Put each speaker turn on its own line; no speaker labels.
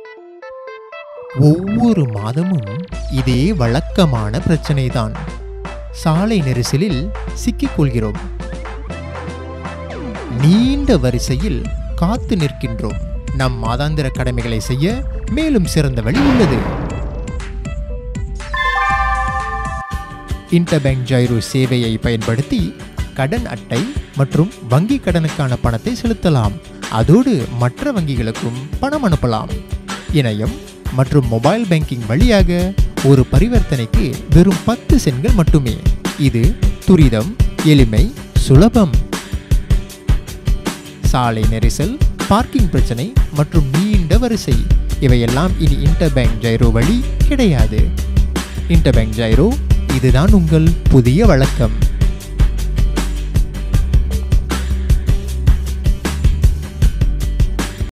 ஒவ்வொரு மாதமும் இதே வழக்கமான பிரச்சனைதான் சாலை நெரிசலில் சிக்கிக் கொள்கிறோம் நீண்ட வரிசையில் காத்து நிற்கின்றோம் நம் மாதாந்திர கடமைகளை செய்ய மேலும் சிறந்த வழி உள்ளது இன்டர்பேங்க் ஜைரோ சேவையை பயன்படுத்தி கடன் அட்டை மற்றும் வங்கி கடனுக்கான பணத்தை செலுத்தலாம் அதோடு மற்ற வங்கிகளுக்கும் பணம் அனுப்பலாம் இணையம் மற்றும் மொபைல் பேங்கிங் வழியாக ஒரு பரிவர்த்தனைக்கு வெறும் பத்து சென்கள் மட்டுமே இது துரிதம் எளிமை சுலபம் சாலை நெரிசல் பார்க்கிங் பிரச்சனை மற்றும் நீண்ட வரிசை இவையெல்லாம் இனி இன்டர்பேங்க் ஜைரோ வழி கிடையாது இன்டர்பேங்க் ஜைரோ இதுதான் உங்கள் புதிய வழக்கம்